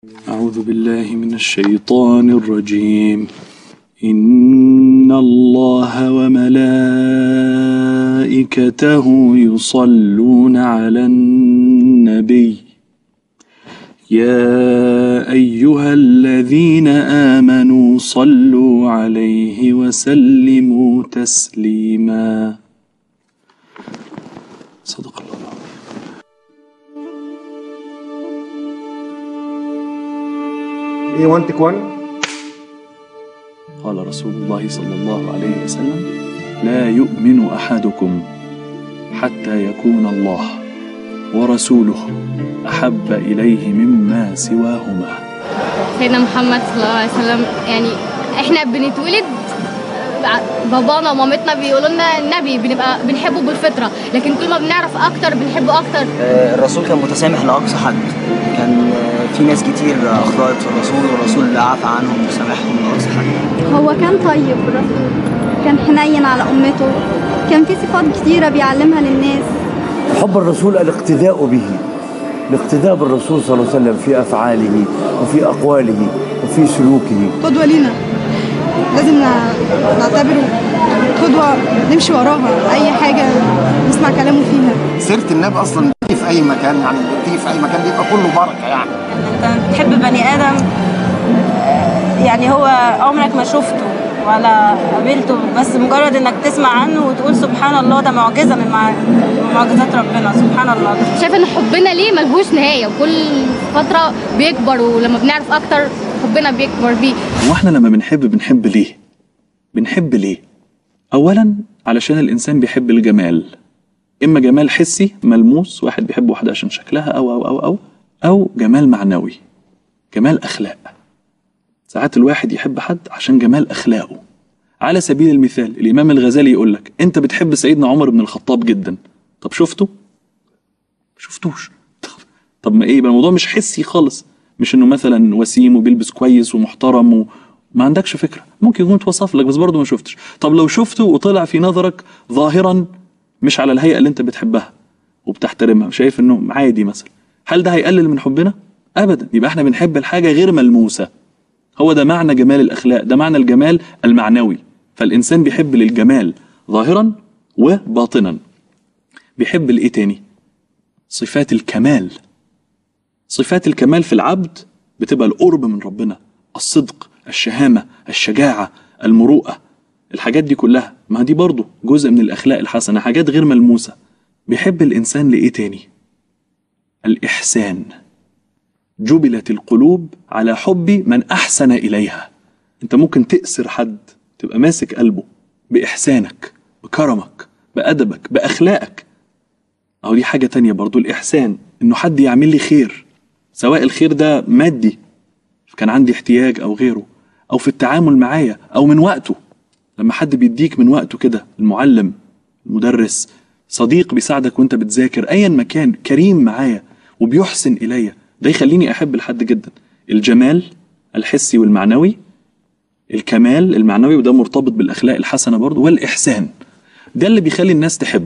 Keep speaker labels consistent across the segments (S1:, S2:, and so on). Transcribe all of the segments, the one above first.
S1: أعوذ بالله من الشيطان الرجيم إن الله وملائكته يصلون على النبي يا أيها الذين آمنوا صلوا عليه وسلموا تسليما صدق الله العظيم
S2: ايه 1 تك 1
S1: قال رسول الله صلى الله عليه وسلم لا يؤمن احدكم حتى يكون الله ورسوله احب اليه مما سواهما
S3: سيدنا محمد صلى الله عليه وسلم يعني احنا بنتولد بابانا ومامتنا بيقولوا لنا النبي بنبقى بنحبه بالفطره لكن كل ما بنعرف اكتر بنحبه اكتر
S4: آه، الرسول كان متسامح لأقصى حد كان آه، في ناس كتير أخطأت في الرسول والرسول عفى عنهم وسامحهم لأقصى حد
S5: هو كان طيب الرسول كان حنين على أمته كان في صفات كتيرة بيعلمها للناس
S6: حب الرسول الاقتداء به الاقتداء بالرسول صلى الله عليه وسلم في أفعاله وفي أقواله وفي سلوكه
S7: قدوة لينا لازم ن- نعتبره قدوة نمشي وراها أي حاجة نسمع كلامه فيها
S2: سيره النبي اصلا بتيجي في اي مكان يعني بتيجي في اي مكان بيبقى كله بركه يعني
S8: انت بتحب بني ادم آه، يعني هو عمرك ما شفته ولا قابلته بس مجرد انك تسمع عنه وتقول سبحان الله ده معجزه من مع- من معجزات ربنا سبحان الله
S3: شايفه ان حبنا ليه ملهوش نهايه وكل فتره بيكبر ولما بنعرف اكتر حبنا بيكبر بيه
S1: هو احنا لما بنحب بنحب ليه بنحب ليه اولا علشان الانسان بيحب الجمال اما جمال حسي ملموس واحد بيحب واحده عشان شكلها او او او او او جمال معنوي جمال اخلاق ساعات الواحد يحب حد عشان جمال اخلاقه على سبيل المثال الامام الغزالي يقول لك انت بتحب سيدنا عمر بن الخطاب جدا طب شفته شفتوش طب, طب ما ايه يبقى الموضوع مش حسي خالص مش انه مثلا وسيم وبيلبس كويس ومحترم وما عندكش فكره ممكن يكون اتوصف لك بس برضه ما شفتش طب لو شفته وطلع في نظرك ظاهرا مش على الهيئه اللي انت بتحبها وبتحترمها وشايف انه عادي مثلا هل ده هيقلل من حبنا ابدا يبقى احنا بنحب الحاجه غير ملموسه هو ده معنى جمال الاخلاق ده معنى الجمال المعنوي فالانسان بيحب للجمال ظاهرا وباطنا بيحب الايه تاني صفات الكمال صفات الكمال في العبد بتبقى القرب من ربنا الصدق الشهامة الشجاعة المروءة الحاجات دي كلها ما دي برضو جزء من الأخلاق الحسنة حاجات غير ملموسة بيحب الإنسان لإيه تاني الإحسان جبلت القلوب على حب من أحسن إليها أنت ممكن تأسر حد تبقى ماسك قلبه بإحسانك بكرمك بأدبك بأخلاقك أو دي حاجة تانية برضو الإحسان إنه حد يعمل لي خير سواء الخير ده مادي كان عندي احتياج أو غيره أو في التعامل معايا أو من وقته لما حد بيديك من وقته كده المعلم المدرس صديق بيساعدك وانت بتذاكر ايا مكان كريم معايا وبيحسن الي ده يخليني احب الحد جدا الجمال الحسي والمعنوي الكمال المعنوي وده مرتبط بالاخلاق الحسنه برضه والاحسان ده اللي بيخلي الناس تحب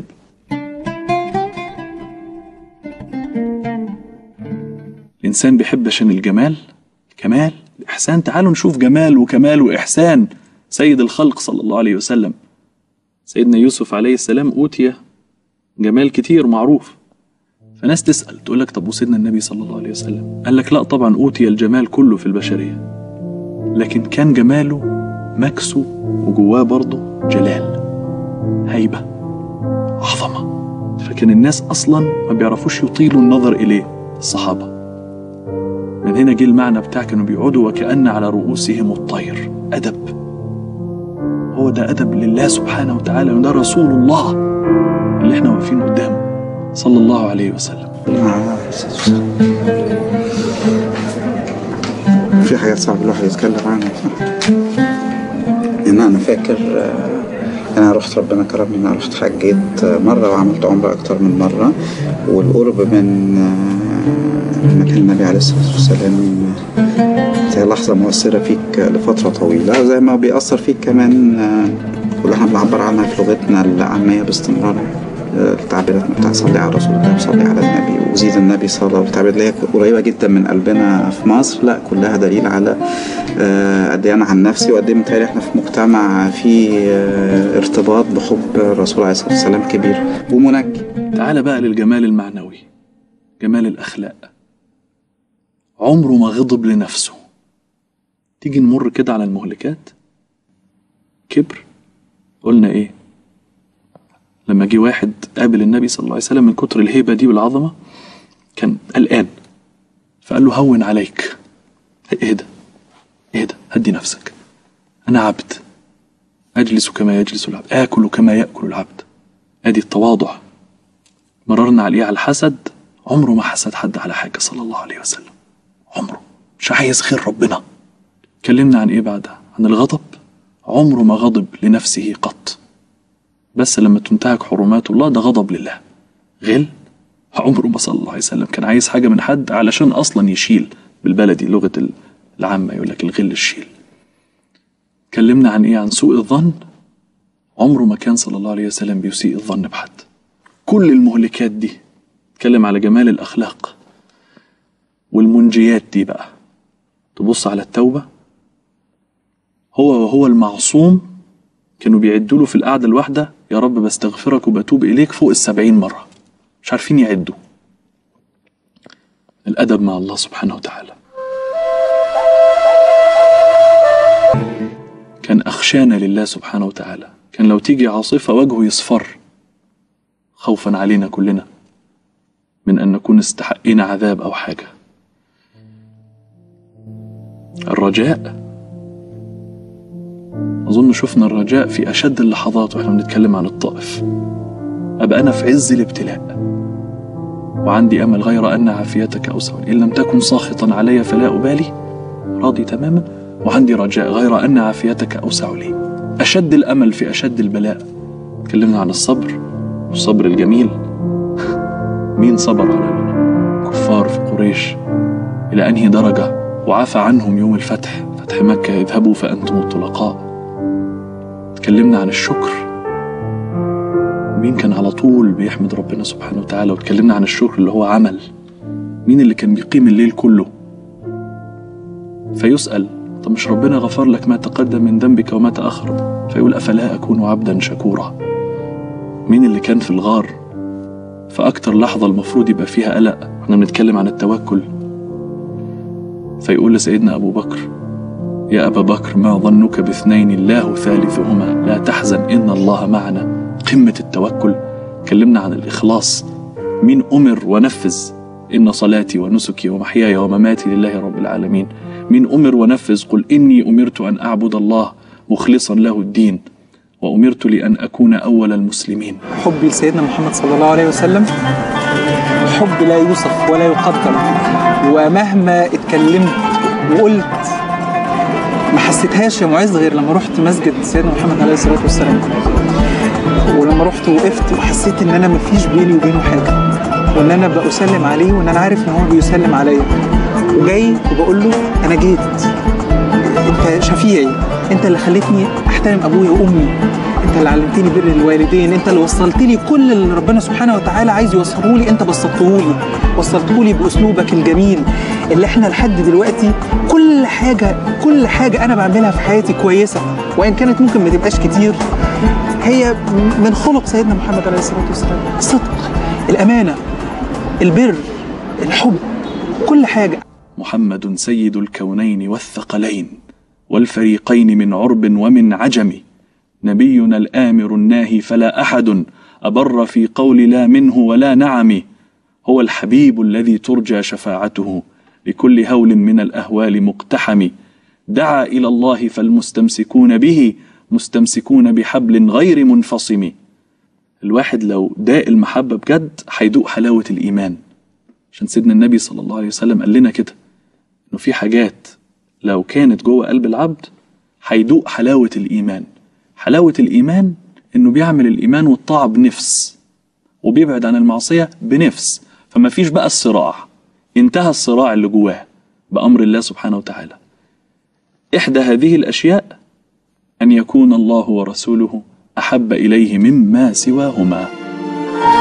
S1: الإنسان بيحب عشان الجمال الكمال الإحسان تعالوا نشوف جمال وكمال وإحسان سيد الخلق صلى الله عليه وسلم سيدنا يوسف عليه السلام أوتي جمال كتير معروف فناس تسأل تقول لك طب وسيدنا النبي صلى الله عليه وسلم قال لك لا طبعا أوتي الجمال كله في البشرية لكن كان جماله مكسو وجواه برضه جلال هيبة عظمة فكان الناس أصلا ما بيعرفوش يطيلوا النظر إليه الصحابة من هنا جه المعنى بتاع كانوا بيقعدوا وكأن على رؤوسهم الطير أدب هو ده أدب لله سبحانه وتعالى وده رسول الله اللي احنا واقفين قدامه صلى الله عليه وسلم
S9: في حاجات صعب الواحد يتكلم عنها ان انا فاكر آه، انا رحت ربنا كرمني انا رحت حجيت آه، مره وعملت عمره اكتر من مره والقرب من آه، مكان النبي عليه الصلاه والسلام آه، زي لحظه مؤثره فيك لفتره طويله زي ما بيأثر فيك كمان آه، واللي احنا بنعبر عنها في لغتنا العاميه باستمرار آه، التعبيرات بتاع صلي على رسول الله وصلي على النبي وزيد النبي صلاة والتعبيرات اللي هي قريبة جدا من قلبنا في مصر لا كلها دليل على آه، قد ايه انا عن نفسي وقد ايه متهيألي احنا في مجتمع فيه آه، ارتباط بحب الرسول عليه الصلاة والسلام كبير ومنجي
S1: تعال بقى للجمال المعنوي جمال الأخلاق عمره ما غضب لنفسه تيجي نمر كده على المهلكات كبر قلنا ايه لما جه واحد قابل النبي صلى الله عليه وسلم من كتر الهيبة دي والعظمة كان قلقان فقال له هون عليك اهدى اهدى هدي نفسك أنا عبد أجلس كما يجلس العبد آكل كما يأكل العبد أدي التواضع مررنا عليه على الحسد عمره ما حسد حد على حاجة صلى الله عليه وسلم عمره مش عايز خير ربنا اتكلمنا عن ايه بعدها عن الغضب عمره ما غضب لنفسه قط بس لما تنتهك حرمات الله ده غضب لله غل عمره ما صلى الله عليه وسلم كان عايز حاجة من حد علشان أصلا يشيل بالبلدي لغة العامة يقول لك الغل الشيل اتكلمنا عن ايه عن سوء الظن عمره ما كان صلى الله عليه وسلم بيسيء الظن بحد كل المهلكات دي اتكلم على جمال الأخلاق والمنجيات دي بقى تبص على التوبة هو وهو المعصوم كانوا بيعدوا له في القعدة الواحدة يا رب بستغفرك وبتوب إليك فوق السبعين مرة مش عارفين يعدوا الأدب مع الله سبحانه وتعالى كان أخشانا لله سبحانه وتعالى كان لو تيجي عاصفة وجهه يصفر خوفا علينا كلنا من أن نكون استحقينا عذاب أو حاجة الرجاء أظن شفنا الرجاء في أشد اللحظات وإحنا بنتكلم عن الطائف أبقى أنا في عز الابتلاء وعندي أمل غير أن عافيتك أوسع إن لم تكن ساخطا علي فلا أبالي راضي تماما وعندي رجاء غير أن عافيتك أوسع لي أشد الأمل في أشد البلاء تكلمنا عن الصبر والصبر الجميل مين صبر على الكفار في قريش إلى أنهي درجة وعفى عنهم يوم الفتح فتح مكة اذهبوا فأنتم الطلقاء تكلمنا عن الشكر مين كان على طول بيحمد ربنا سبحانه وتعالى وتكلمنا عن الشكر اللي هو عمل مين اللي كان بيقيم الليل كله فيسأل طب مش ربنا غفر لك ما تقدم من ذنبك وما تأخر فيقول أفلا أكون عبدا شكورا مين اللي كان في الغار فأكتر لحظة المفروض يبقى فيها قلق احنا بنتكلم عن التوكل فيقول لسيدنا أبو بكر يا أبا بكر ما ظنك باثنين الله ثالثهما لا تحزن إن الله معنا قمة التوكل كلمنا عن الإخلاص مين أمر ونفذ إن صلاتي ونسكي ومحياي ومماتي لله رب العالمين مين أمر ونفذ قل إني أمرت أن أعبد الله مخلصا له الدين وأمرت لأن أكون أول المسلمين
S10: حبي لسيدنا محمد صلى الله عليه وسلم حب لا يوصف ولا يقدر ومهما اتكلمت وقلت ما حسيتهاش يا معز غير لما رحت مسجد سيدنا محمد عليه الصلاه والسلام ولما رحت وقفت وحسيت ان انا مفيش بيني وبينه حاجه وان انا بسلم عليه وان انا عارف ان هو بيسلم عليا وجاي وبقول له انا جيت انت شفيعي انت اللي خلتني احترم ابويا وامي انت اللي علمتني بر الوالدين انت اللي وصلت لي كل اللي ربنا سبحانه وتعالى عايز يوصله لي انت بسطته لي وصلته لي باسلوبك الجميل اللي احنا لحد دلوقتي كل حاجه كل حاجه انا بعملها في حياتي كويسه وان كانت ممكن ما تبقاش كتير هي من خلق سيدنا محمد عليه الصلاه والسلام الصدق الامانه البر الحب كل حاجه
S1: محمد سيد الكونين والثقلين والفريقين من عرب ومن عجم نبينا الآمر الناهي فلا أحد أبر في قول لا منه ولا نعم هو الحبيب الذي ترجى شفاعته لكل هول من الأهوال مقتحم دعا إلى الله فالمستمسكون به مستمسكون بحبل غير منفصم الواحد لو داء المحبة بجد هيدوق حلاوة الإيمان عشان سيدنا النبي صلى الله عليه وسلم قال لنا كده إنه في حاجات لو كانت جوه قلب العبد هيدوق حلاوة الإيمان حلاوة الإيمان إنه بيعمل الإيمان والطاعة بنفس وبيبعد عن المعصية بنفس فما فيش بقى الصراع انتهى الصراع اللي جواه بأمر الله سبحانه وتعالى إحدى هذه الأشياء أن يكون الله ورسوله أحب إليه مما سواهما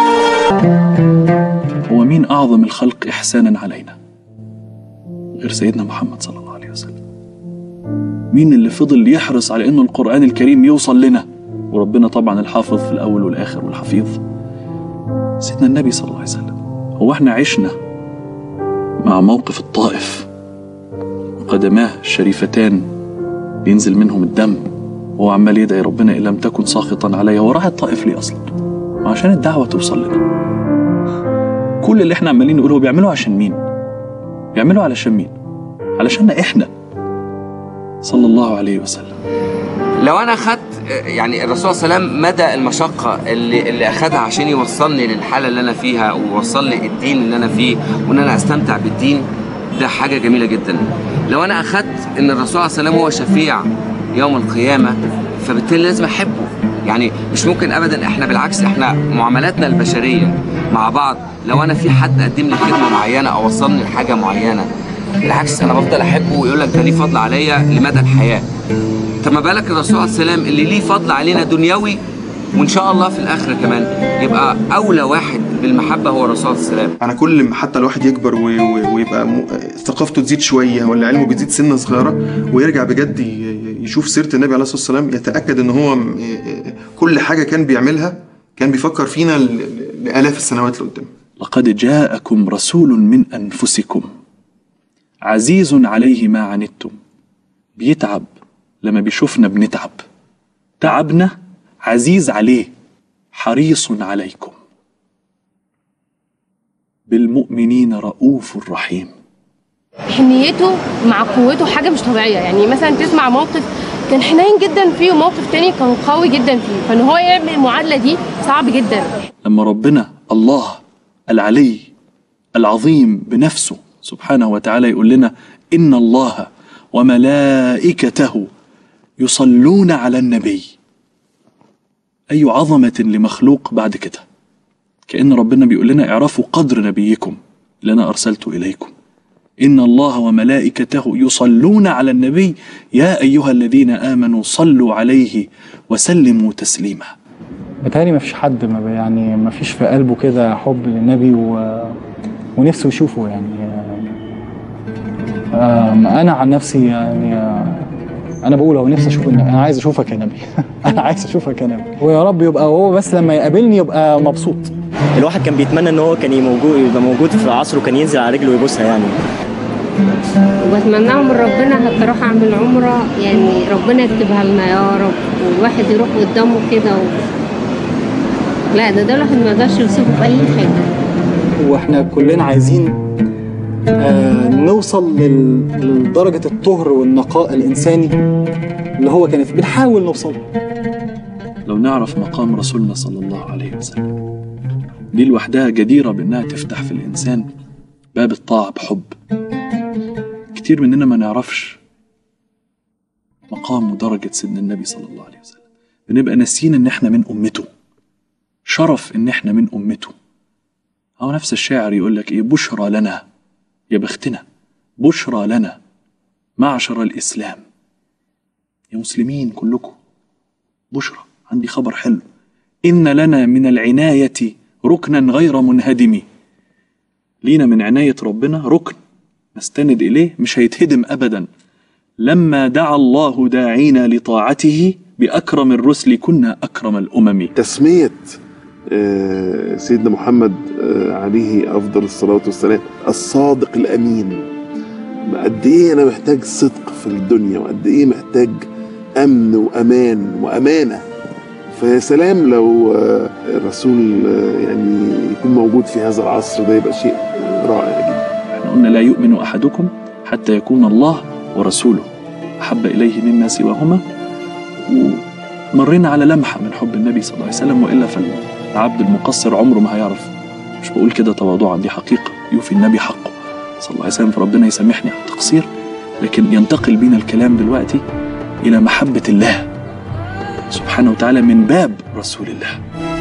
S1: هو مين أعظم الخلق إحسانا علينا غير سيدنا محمد صلى الله عليه وسلم مين اللي فضل يحرص على انه القرآن الكريم يوصل لنا وربنا طبعا الحافظ في الأول والآخر والحفيظ سيدنا النبي صلى الله عليه وسلم هو احنا عشنا مع موقف الطائف وقدماه الشريفتان بينزل منهم الدم وهو عمال يدعي ربنا إن لم تكن ساخطا علي هو راح الطائف ليه أصلا عشان الدعوة توصل لنا كل اللي احنا عمالين نقوله بيعملوا عشان مين بيعملوا علشان مين علشاننا احنا صلى الله عليه وسلم
S11: لو انا خدت يعني الرسول صلى الله عليه وسلم مدى المشقه اللي اللي اخدها عشان يوصلني للحاله اللي انا فيها ويوصل لي الدين اللي انا فيه وان انا استمتع بالدين ده حاجه جميله جدا لو انا اخدت ان الرسول صلى الله عليه وسلم هو شفيع يوم القيامه فبالتالي لازم احبه يعني مش ممكن ابدا احنا بالعكس احنا معاملاتنا البشريه مع بعض لو انا في حد قدم لي خدمه معينه او وصلني لحاجه معينه بالعكس انا بفضل احبه ويقول لك ده ليه فضل عليا لمدى الحياه طب ما بالك الرسول عليه السلام اللي ليه فضل علينا دنيوي وان شاء الله في الاخره كمان يبقى اولى واحد بالمحبه هو الرسول عليه السلام
S12: انا كل ما حتى الواحد يكبر و- و- ويبقى م- ثقافته تزيد شويه ولا علمه بيزيد سنه صغيره ويرجع بجد ي- ي- يشوف سيره النبي عليه الصلاه والسلام يتاكد ان هو م- كل حاجه كان بيعملها كان بيفكر فينا ل- ل- لالاف السنوات اللي قدام
S1: لقد جاءكم رسول من أنفسكم عزيز عليه ما عنتم بيتعب لما بيشوفنا بنتعب تعبنا عزيز عليه حريص عليكم بالمؤمنين رؤوف رحيم
S13: حنيته مع قوته حاجه مش طبيعيه يعني مثلا تسمع موقف كان حنين جدا فيه وموقف تاني كان قوي جدا فيه فان هو يعمل المعادله دي صعب جدا
S1: لما ربنا الله العلي العظيم بنفسه سبحانه وتعالى يقول لنا إن الله وملائكته يصلون على النبي أي عظمة لمخلوق بعد كده كأن ربنا بيقول لنا اعرفوا قدر نبيكم اللي أنا أرسلت إليكم إن الله وملائكته يصلون على النبي يا أيها الذين آمنوا صلوا عليه وسلموا تسليما
S14: بتهيألي ما فيش حد ما بي- يعني ما فيش في قلبه كده حب للنبي و... ونفسه يشوفه يعني آم، انا عن نفسي يعني آه، انا بقول هو نفسي اشوف النبي انا عايز اشوفك يا نبي انا عايز اشوفك يا نبي ويا رب يبقى هو بس لما يقابلني يبقى مبسوط
S15: الواحد كان بيتمنى ان هو كان موجود يبقى موجود في عصره كان ينزل على رجله ويبوسها يعني
S16: وبتمناها من ربنا حتى اروح اعمل عمره يعني ربنا يكتبها لنا يا رب والواحد يروح قدامه كده و... لا ده ده الواحد ما يقدرش يوصفه بأي حاجة
S14: واحنا كلنا عايزين آه نوصل لل- لدرجة الطهر والنقاء الإنساني اللي هو كانت بنحاول نوصل
S1: لو نعرف مقام رسولنا صلى الله عليه وسلم دي لوحدها جديرة بأنها تفتح في الإنسان باب الطاعة بحب كتير مننا ما نعرفش مقام ودرجة سيدنا النبي صلى الله عليه وسلم بنبقى ناسيين إن إحنا من أمته شرف إن إحنا من أمته هو نفس الشاعر يقول لك إيه بشرى لنا يا بختنا بشرى لنا معشر الإسلام يا مسلمين كلكم بشرى عندي خبر حلو إن لنا من العناية ركنا غير منهدم لينا من عناية ربنا ركن نستند إليه مش هيتهدم أبدا لما دعا الله داعينا لطاعته بأكرم الرسل كنا أكرم الأمم
S17: تسمية آه، سيدنا محمد آه، عليه أفضل الصلاة والسلام الصادق الأمين قد إيه أنا محتاج صدق في الدنيا وقد إيه محتاج أمن وأمان وأمانة فيا سلام لو آه، الرسول آه، يعني يكون موجود في هذا العصر ده يبقى شيء رائع جدا
S1: احنا قلنا لا يؤمن أحدكم حتى يكون الله ورسوله أحب إليه مما سواهما ومرينا على لمحة من حب النبي صلى الله عليه وسلم وإلا فالعبد المقصر عمره ما هيعرف مش بقول كده تواضعا دي حقيقة يوفي النبي حقه صلى الله عليه وسلم فربنا يسامحني على التقصير لكن ينتقل بينا الكلام دلوقتي إلى محبة الله سبحانه وتعالى من باب رسول الله